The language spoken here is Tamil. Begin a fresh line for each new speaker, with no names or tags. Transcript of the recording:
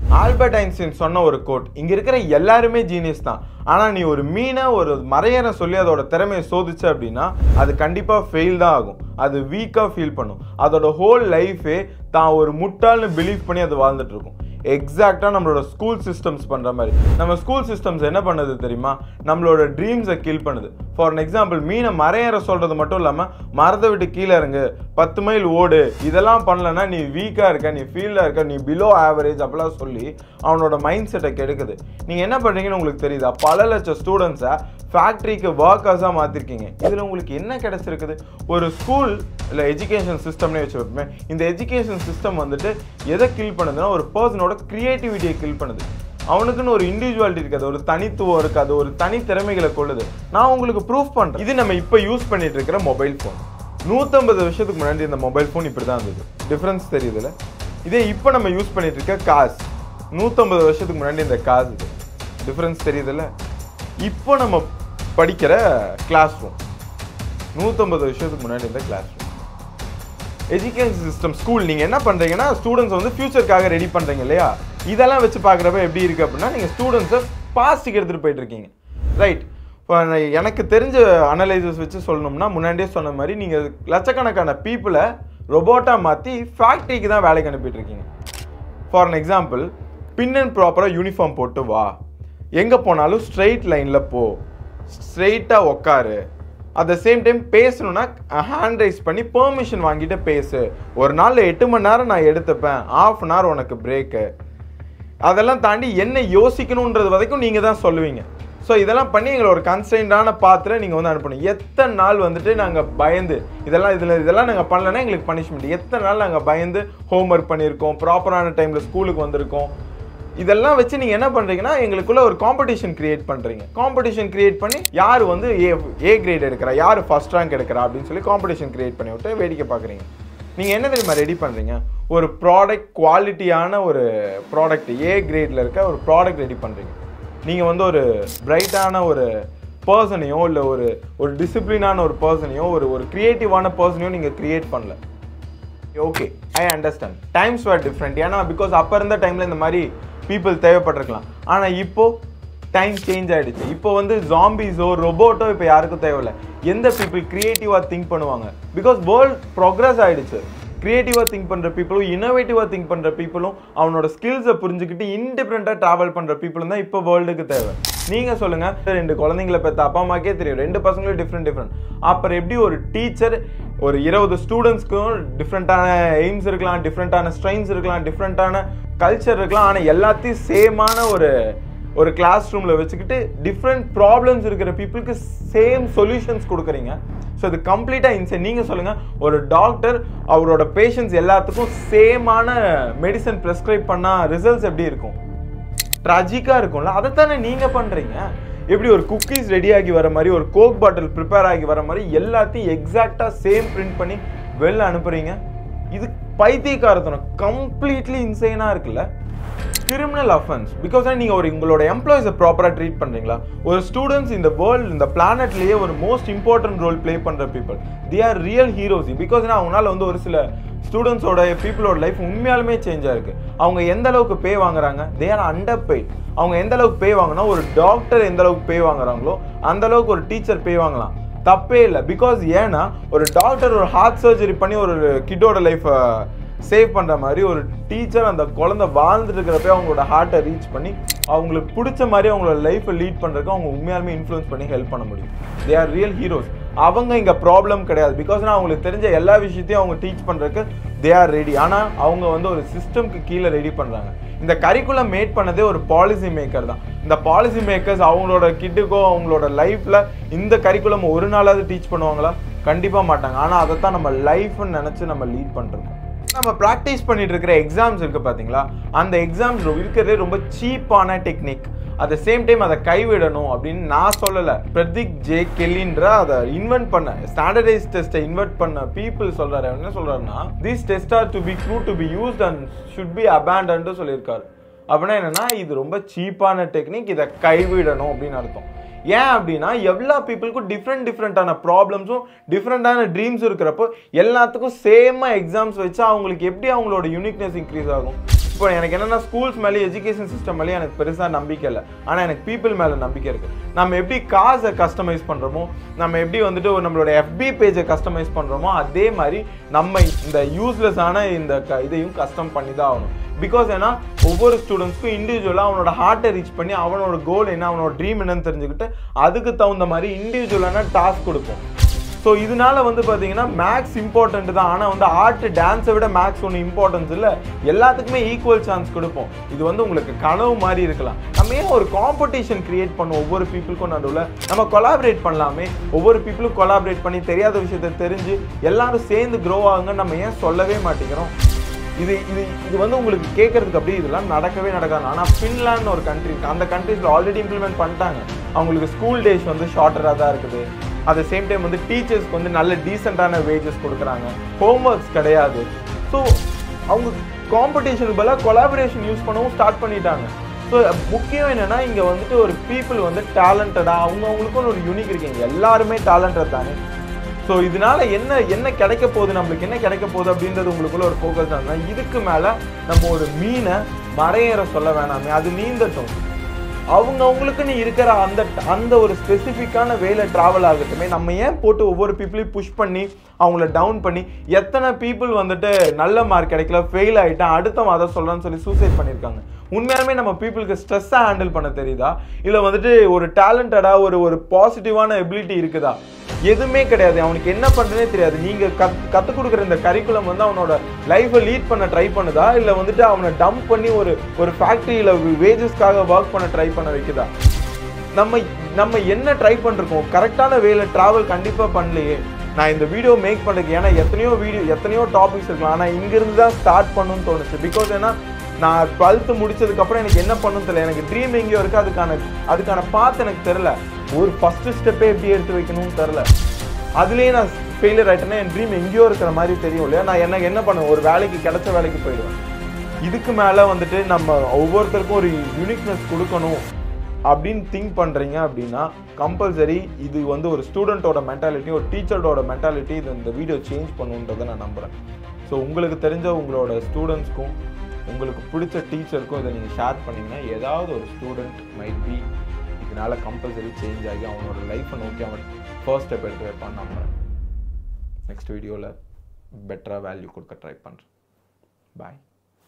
ஆல்பர்ட் ஐன்ஸ்டீன் சொன்ன ஒரு கோட் இங்க இருக்கிற எல்லாருமே ஜீனியஸ் தான் ஆனா நீ ஒரு மீனை ஒரு மறையற சொல்லி அதோட திறமையை சோதிச்ச அப்படின்னா அது கண்டிப்பா ஃபெயில் தான் ஆகும் அது வீக்கா ஃபீல் பண்ணும் அதோட ஹோல் லைஃபே தான் ஒரு முட்டாள்னு பிலீவ் பண்ணி அது வாழ்ந்துட்டு இருக்கும் எக்ஸாக்டாக நம்மளோட ஸ்கூல் சிஸ்டம்ஸ் பண்ணுற மாதிரி நம்ம ஸ்கூல் சிஸ்டம்ஸ் என்ன பண்ணுது தெரியுமா நம்மளோட ட்ரீம்ஸை கில் பண்ணுது ஃபார் an எக்ஸாம்பிள் மீனை மறையற சொல்கிறது மட்டும் இல்லாமல் மரத்தை விட்டு கீழே இறங்கு பத்து மைல் ஓடு இதெல்லாம் பண்ணலன்னா நீ வீக்காக இருக்க நீ ஃபீல்டாக இருக்க நீ பிலோ ஆவரேஜ் அப்படிலாம் சொல்லி அவனோட மைண்ட் செட்டை கெடுக்குது நீங்கள் என்ன பண்ணுறீங்கன்னு உங்களுக்கு தெரியுதா பல லட்சம் ஸ்டூடெண்ட்ஸை ஃபேக்ட்ரிக்கு ஒர்க்கர்ஸாக மாற்றிருக்கீங்க இதில் உங்களுக்கு என்ன கிடைச்சிருக்குது ஒரு ஸ்கூல் இல்லை எஜுகேஷன் சிஸ்டம்னே வச்சு வைப்போமே இந்த எஜுகேஷன் சிஸ்டம் வந்துட்டு எதை கில் பண்ணுதுன்னா ஒரு பர்சனோட க்ரியேட்டிவிட்டியை கில் பண்ணுது அவனுக்குன்னு ஒரு இண்டிவிஜுவாலிட்டி இருக்காது ஒரு தனித்துவம் இருக்காது ஒரு தனி திறமைகளை கொள்ளுது நான் உங்களுக்கு ப்ரூஃப் பண்ணுறேன் இது நம்ம இப்போ யூஸ் பண்ணிட்டு இருக்கிற மொபைல் ஃபோன் நூற்றம்பது வருஷத்துக்கு முன்னாடி இந்த மொபைல் ஃபோன் இப்படி தான் இருந்தது டிஃப்ரென்ஸ் தெரியுதுல்ல இதே இப்போ நம்ம யூஸ் பண்ணிட்டு இருக்க காஸ் நூற்றம்பது வருஷத்துக்கு முன்னாடி இந்த காசு இது டிஃப்ரென்ஸ் தெரியுதுல்ல இப்போ நம்ம படிக்கிற கிளாஸ் ரூம் நூற்றம்பது வருஷத்துக்கு முன்னாடி இந்த class room education system school நீங்கள் என்ன பண்ணுறீங்கன்னா ஸ்டூடெண்ட்ஸ் வந்து ஃபியூச்சருக்காக ரெடி பண்ணுறீங்க இல்லையா இதெல்லாம் வச்சு பார்க்குறப்ப எப்படி இருக்குது அப்படின்னா நீங்கள் ஸ்டூடெண்ட்ஸை பாஸ்ட்டுக்கு எடுத்துகிட்டு போயிட்டு இருக்கீங்க ரைட் இப்போ எனக்கு தெரிஞ்ச அனலைசஸ் வச்சு சொல்லணும்னா முன்னாடியே சொன்ன மாதிரி நீங்கள் லட்சக்கணக்கான பீப்புளை ரொபோட்டாக மாற்றி ஃபேக்ட்ரிக்கு தான் வேலைக்கு அனுப்பிட்டு இருக்கீங்க for an example pin and ப்ராப்பராக யூனிஃபார்ம் போட்டு வா எங்கே போனாலும் ஸ்ட்ரெயிட் லைனில் போ ஸ்ட்ரெயிட்டாக உக்காரு அட் த சேம் டைம் பேசணும்னா ஹேண்ட் ரைஸ் பண்ணி பெர்மிஷன் வாங்கிட்டு பேசு ஒரு நாளில் எட்டு மணி நேரம் நான் எடுத்துப்பேன் ஆஃப் அன் ஹவர் உனக்கு பிரேக்கு அதெல்லாம் தாண்டி என்ன யோசிக்கணுன்றது வரைக்கும் நீங்கள் தான் சொல்லுவீங்க ஸோ இதெல்லாம் பண்ணி எங்களை ஒரு கன்ஸ்டன்டான பாத்திரம் நீங்கள் வந்து அனுப்பணும் எத்தனை நாள் வந்துட்டு நாங்கள் பயந்து இதெல்லாம் இதில் இதெல்லாம் நாங்கள் பண்ணலன்னா எங்களுக்கு பனிஷ்மெண்ட் எத்தனை நாள் நாங்கள் பயந்து ஹோம்ஒர்க் பண்ணியிருக்கோம் ப்ராப்பரான டைமில் ஸ்கூலுக்கு வந்திருக்கோம் இதெல்லாம் வச்சு நீங்கள் என்ன பண்ணுறீங்கன்னா எங்களுக்குள்ள ஒரு காம்படிஷன் கிரியேட் பண்ணுறீங்க காம்படிஷன் கிரியேட் பண்ணி யார் வந்து ஏ ஏ கிரேட் எடுக்கிறா யார் ஃபர்ஸ்ட் ரேங்க் எடுக்கிறா அப்படின்னு சொல்லி காம்படிஷன் கிரியேட் பண்ணி விட்டு வேடிக்கை பார்க்குறீங்க நீங்கள் என்ன தெரியுமா ரெடி பண்ணுறீங்க ஒரு ப்ராடக்ட் குவாலிட்டியான ஒரு ப்ராடக்ட் ஏ கிரேடில் இருக்க ஒரு ப்ராடக்ட் ரெடி பண்ணுறீங்க நீங்கள் வந்து ஒரு பிரைட்டான ஒரு பர்சனையோ இல்லை ஒரு ஒரு டிசிப்ளினான ஒரு பர்சனையோ ஒரு ஒரு க்ரியேட்டிவான பர்சனையோ நீங்கள் கிரியேட் பண்ணல okay I understand times were different ஏன்னா பிகாஸ் அப்போ இருந்த டைமில் இந்த மாதிரி பீப்புள் தேவைப்பட்டிருக்கலாம் ஆனால் இப்போ டைம் சேஞ்ச் ஆயிடுச்சு இப்போ வந்து ஜாம்பிஸோ ரொபோட்டோ இப்போ யாருக்கும் தேவையில்லை எந்த பீப்புள் க்ரியேட்டிவாக திங்க் பண்ணுவாங்க பிகாஸ் வேர்ல்ட் ப்ரோக்ரஸ் ஆயிடுச்சு க்ரியேட்டிவாக திங்க் பண்ணுற பீப்புளும் இன்னோவேட்டிவாக திங்க் பண்ணுற பீப்புளும் அவனோட ஸ்கில்ஸை புரிஞ்சுக்கிட்டு இன்டிபெண்ட்டாக ட்ராவல் பண்ணுற பீப்புளும் தான் இப்போ வேர்ல்டுக்கு தேவை நீங்கள் சொல்லுங்கள் ரெண்டு குழந்தைங்கள பெற்ற அப்பா அம்மாக்கே தெரியும் ரெண்டு பசங்களும் டிஃப்ரெண்ட் டிஃப்ரெண்ட் அப்புறம் எப்படி ஒரு டீச்சர் ஒரு இருபது ஸ்டூடெண்ட்ஸ்க்கும் டிஃப்ரெண்ட்டான எய்ம்ஸ் இருக்கலாம் டிஃப்ரெண்ட்டான ஸ்ட்ரெயின்ஸ் இருக்கலாம் டிஃப்ரெண்ட்டான கல்ச்சர் இருக்கலாம் ஆனால் எல்லாத்தையும் சேமான ஒரு ஒரு கிளாஸ் ரூமில் வச்சுக்கிட்டு டிஃப்ரெண்ட் ப்ராப்ளம்ஸ் இருக்கிற பீப்புளுக்கு சேம் சொல்யூஷன்ஸ் கொடுக்குறீங்க ஸோ இது கம்ப்ளீட்டாக இன்சை நீங்கள் சொல்லுங்கள் ஒரு டாக்டர் அவரோட பேஷண்ட்ஸ் எல்லாத்துக்கும் சேமான மெடிசன் ப்ரெஸ்கிரைப் பண்ணால் ரிசல்ட்ஸ் எப்படி இருக்கும் ட்ராஜிக்காக இருக்கும்ல அதைத்தானே நீங்கள் பண்ணுறீங்க எப்படி ஒரு குக்கீஸ் ரெடி ஆகி வர மாதிரி ஒரு கோக் பாட்டில் ப்ரிப்பேர் ஆகி வர மாதிரி எல்லாத்தையும் எக்ஸாக்டாக சேம் பிரிண்ட் பண்ணி வெளில அனுப்புறீங்க இது பைத்தியக்காரத்தனம் கம்ப்ளீட்லி இன்சைனாக இருக்குல்ல கிரிமினல் அஃபென்ஸ் பிகாஸ் நீங்கள் ஒரு உங்களோட எம்ப்ளாயிஸை ப்ராப்பராக ட்ரீட் பண்ணுறீங்களா ஒரு ஸ்டூடெண்ட்ஸ் இந்த வேர்ல்டு இந்த பிளானட்லேயே ஒரு மோஸ்ட் இம்பார்ட்டன்ட் ரோல் ப்ளே பண்ணுற people they are real heroes because அவங்களால வந்து ஒரு சில ஸ்டூடெண்ட்ஸோட பீப்புளோட லைஃப் உண்மையாலுமே சேஞ்ச் ஆயிருக்கு அவங்க எந்த அளவுக்கு பே வாங்குறாங்க தே ஆர் அண்டர் பெய்ட் அவங்க எந்த அளவுக்கு பே வாங்கினா ஒரு டாக்டர் எந்த அளவுக்கு பே வாங்குறாங்களோ அந்த அளவுக்கு ஒரு டீச்சர் பே வாங்கலாம் தப்பே இல்லை பிகாஸ் ஏன்னா ஒரு டாக்டர் ஒரு ஹார்ட் சர்ஜரி பண்ணி ஒரு கிட்டோட லைஃப்பை சேவ் பண்ணுற மாதிரி ஒரு டீச்சர் அந்த குழந்தை வாழ்ந்துட்டு இருக்கிறப்ப அவங்களோட ஹார்ட்டை ரீச் பண்ணி அவங்களுக்கு பிடிச்ச மாதிரி அவங்களோட லைஃப்பை லீட் பண்ணுறதுக்கு அவங்க உண்மையாலுமே இன்ஃப்ளூயன்ஸ் பண்ணி ஹெல்ப் பண்ண முடியும் தே ஆர் ரியல் ஹீரோஸ் அவங்க இங்கே ப்ராப்ளம் கிடையாது பிகாஸ் அவங்களுக்கு தெரிஞ்ச எல்லா விஷயத்தையும் அவங்க டீச் பண்ணுறதுக்கு தே ஆர் ரெடி ஆனால் அவங்க வந்து ஒரு சிஸ்டம்க்கு கீழே ரெடி பண்ணுறாங்க இந்த கரிக்குலம் மேட் பண்ணதே ஒரு பாலிசி மேக்கர் தான் இந்த பாலிசி மேக்கர்ஸ் அவங்களோட கிட்டுக்கோ அவங்களோட லைஃப்பில் இந்த கரிக்குலம் ஒரு நாளாவது டீச் பண்ணுவாங்களா கண்டிப்பாக மாட்டாங்க ஆனால் அதை தான் நம்ம லைஃப்னு நினச்சி நம்ம லீட் பண்ணுறோம் நம்ம ப்ராக்டிஸ் பண்ணிட்டு இருக்கிற எக்ஸாம்ஸ் இருக்கு பார்த்தீங்களா அந்த எக்ஸாம்ஸ் இருக்கிறதே ரொம்ப சீப்பான technique at the same time அதை கைவிடணும் அப்படின்னு நான் சொல்லலை பிரதீக் ஜே கெல்லின்ற அதை இன்வென்ட் பண்ண ஸ்டாண்டர்டைஸ் டெஸ்ட்டை இன்வெர்ட் பண்ண பீப்புள் சொல்றாரு என்ன சொல்றாருன்னா this test are to be true to be used and should be abandoned சொல்லியிருக்காரு அப்படின்னா என்னன்னா இது ரொம்ப சீப்பான டெக்னிக் இதை கைவிடணும் அப்படின்னு அர்த்தம் ஏன் அப்படின்னா எல்லா பீப்புளுக்கும் டிஃப்ரெண்ட் டிஃப்ரெண்ட்டான ப்ராப்ளம்ஸும் டிஃப்ரெண்ட்டான ட்ரீம்ஸும் இருக்கிறப்போ எல்லாத்துக்கும் சேமாக எக்ஸாம்ஸ் வச்சா அவங்களுக்கு எப்படி அவங்களோட யூனிக்னஸ் இன்க்ரீஸ் ஆகும் இப்போ எனக்கு என்னன்னா ஸ்கூல்ஸ் மேலே எஜுகேஷன் சிஸ்டம் மேலே எனக்கு பெருசாக நம்பிக்கை இல்லை ஆனால் எனக்கு பீப்புள் மேலே நம்பிக்கை இருக்குது நம்ம எப்படி காசை கஸ்டமைஸ் பண்ணுறோமோ நம்ம எப்படி வந்துட்டு ஒரு நம்மளோட எஃபி பேஜை கஸ்டமைஸ் பண்ணுறோமோ அதே மாதிரி நம்ம இந்த யூஸ்லெஸ்ஸான இந்த க இதையும் கஸ்டம் பண்ணி தான் ஆகணும் பிகாஸ் ஏன்னா ஒவ்வொரு ஸ்டூடெண்ட்ஸ்க்கும் இண்டிவிஜுவலாக அவனோட ஹார்ட்டை ரீச் பண்ணி அவனோட கோல் என்ன அவனோட ட்ரீம் என்னன்னு தெரிஞ்சுக்கிட்டு அதுக்கு தகுந்த மாதிரி இண்டிவிஜுவலான டாஸ்க் கொடுப்போம் ஸோ இதனால வந்து பார்த்தீங்கன்னா மேக்ஸ் இம்பார்ட்டன்ட் தான் ஆனால் வந்து ஆர்ட் டான்ஸை விட மேக்ஸ் ஒன்று இம்பார்ட்டன்ஸ் இல்லை எல்லாத்துக்குமே ஈக்குவல் சான்ஸ் கொடுப்போம் இது வந்து உங்களுக்கு கனவு மாதிரி இருக்கலாம் நம்ம ஏன் ஒரு காம்படிஷன் கிரியேட் பண்ணுவோம் ஒவ்வொரு பீப்புளுக்கும் நடுவில் நம்ம கொலாபரேட் பண்ணலாமே ஒவ்வொரு பீப்புளும் கொலாபரேட் பண்ணி தெரியாத விஷயத்த தெரிஞ்சு எல்லாரும் சேர்ந்து க்ரோ ஆகுங்க நம்ம ஏன் சொல்லவே மாட்டேங்கிறோம் இது இது இது வந்து உங்களுக்கு கேட்கறதுக்கு அப்படியே இதெல்லாம் நடக்கவே நடக்காது ஆனால் ஃபின்லாண்ட் ஒரு கண்ட்ரி இருக்கு அந்த கண்ட்ரீஸில் ஆல்ரெடி இம்ப்ளிமெண்ட் பண்ணிட்டாங்க அவங்களுக்கு ஸ்கூல் டேஸ் வந்து ஷார்ட்டராக தான் இருக்குது அட் சேம் டைம் வந்து டீச்சர்ஸ்க்கு வந்து நல்ல டீசெண்டான வேஜஸ் கொடுக்குறாங்க ஹோம்ஒர்க்ஸ் கிடையாது ஸோ அவங்க காம்படிஷனுக்கு பதிலாக கொலாபரேஷன் யூஸ் பண்ணவும் ஸ்டார்ட் பண்ணிட்டாங்க ஸோ முக்கியம் என்னன்னா இங்கே வந்துட்டு ஒரு பீப்புள் வந்து டேலண்டடாக அவங்கவுங்களுக்கும் ஒரு யூனிக் இருக்கீங்க எல்லாருமே டேலண்டட் தானே ஸோ இதனால என்ன என்ன கிடைக்க போகுது நம்மளுக்கு என்ன கிடைக்க போகுது அப்படின்றது உங்களுக்குள்ள ஒரு ஃபோக்கஸ் தான் இதுக்கு மேலே நம்ம ஒரு மீனை மறையற சொல்ல வேணாமே அது நீந்தட்டும் அவங்க அவங்களுக்குன்னு இருக்கிற அந்த அந்த ஒரு ஸ்பெசிஃபிக்கான வேல ட்ராவல் ஆகட்டுமே நம்ம ஏன் போட்டு ஒவ்வொரு பீப்புளையும் புஷ் பண்ணி அவங்கள டவுன் பண்ணி எத்தனை பீப்புள் வந்துட்டு நல்ல மார்க் கிடைக்கல ஃபெயில் ஆகிட்டேன் அடுத்தவன் அதை சொல்கிறான்னு சொல்லி சூசைட் பண்ணியிருக்காங்க உண்மையாலுமே நம்ம பீப்புளுக்கு ஸ்ட்ரெஸ்ஸாக ஹேண்டில் பண்ண தெரியுதா இல்லை வந்துட்டு ஒரு டேலண்டடாக ஒரு ஒரு பாசிட்டிவான எபிலிட்டி இருக்குதா எதுவுமே கிடையாது அவனுக்கு என்ன பண்ணுறதே தெரியாது நீங்கள் கத் கற்றுக் கொடுக்குற இந்த கரிக்குலம் வந்து அவனோட லைஃப்பை லீட் பண்ண ட்ரை பண்ணுதா இல்லை வந்துட்டு அவனை டம்ப் பண்ணி ஒரு ஒரு ஃபேக்ட்ரியில் வேஜஸ்க்காக ஒர்க் பண்ண ட்ரை பண்ண வைக்குதா நம்ம நம்ம என்ன ட்ரை பண்ணிருக்கோம் கரெக்டான வேல ட்ராவல் கண்டிப்பாக பண்ணலையே நான் இந்த வீடியோ மேக் பண்ணுறதுக்கு ஏன்னா எத்தனையோ வீடியோ எத்தனையோ டாபிக்ஸ் இருக்கலாம் ஆனால் இங்கிருந்து தான் ஸ்டார்ட் பண்ணணும்னு தோணுச்சு பிகாஸ் ஏன்னா நான் டுவெல்த்து முடிச்சதுக்கப்புறம் எனக்கு என்ன பண்ணணும் தெரியல எனக்கு ட்ரீம் எங்கேயோ இருக்குது அதுக்கான அதுக்கான பாத் எனக்கு தெரில ஒரு ஃபஸ்ட்டு ஸ்டெப்பே எப்படி எடுத்து வைக்கணும்னு தெரில அதுலேயே நான் ஃபெயிலியர் ஆகிட்டேன்னா என் ட்ரீம் எங்கேயோ இருக்கிற மாதிரி தெரியும் இல்லையா நான் என்ன என்ன பண்ணுவேன் ஒரு வேலைக்கு கிடைச்ச வேலைக்கு போயிடுவேன் இதுக்கு மேலே வந்துட்டு நம்ம ஒவ்வொருத்தருக்கும் ஒரு யூனிக்னஸ் கொடுக்கணும் அப்படின்னு திங்க் பண்ணுறீங்க அப்படின்னா கம்பல்சரி இது வந்து ஒரு ஸ்டூடெண்ட்டோட மென்டாலிட்டி ஒரு டீச்சரோட மென்டாலிட்டி இது இந்த வீடியோ சேஞ்ச் பண்ணுன்றதை நான் நம்புகிறேன் ஸோ உங்களுக்கு தெரிஞ்ச உங்களோட ஸ்டூடெண்ட்ஸ்க்கும் உங்களுக்கு பிடிச்ச டீச்சருக்கும் இதை நீங்கள் ஷேர் பண்ணிங்கன்னா ஏதாவது ஒரு ஸ்டூடெண்ட் மைட் பி இதனால் கம்பல்சரி சேஞ்ச் ஆகி அவனோட லைஃப்பை நோக்கி அவன் ஃபர்ஸ்ட் ஸ்டெப் எடுத்து வைப்பான்னு நம்புகிறேன் நெக்ஸ்ட் வீடியோவில் பெட்டராக வேல்யூ கொடுக்க ட்ரை பண்ணுறேன் பாய்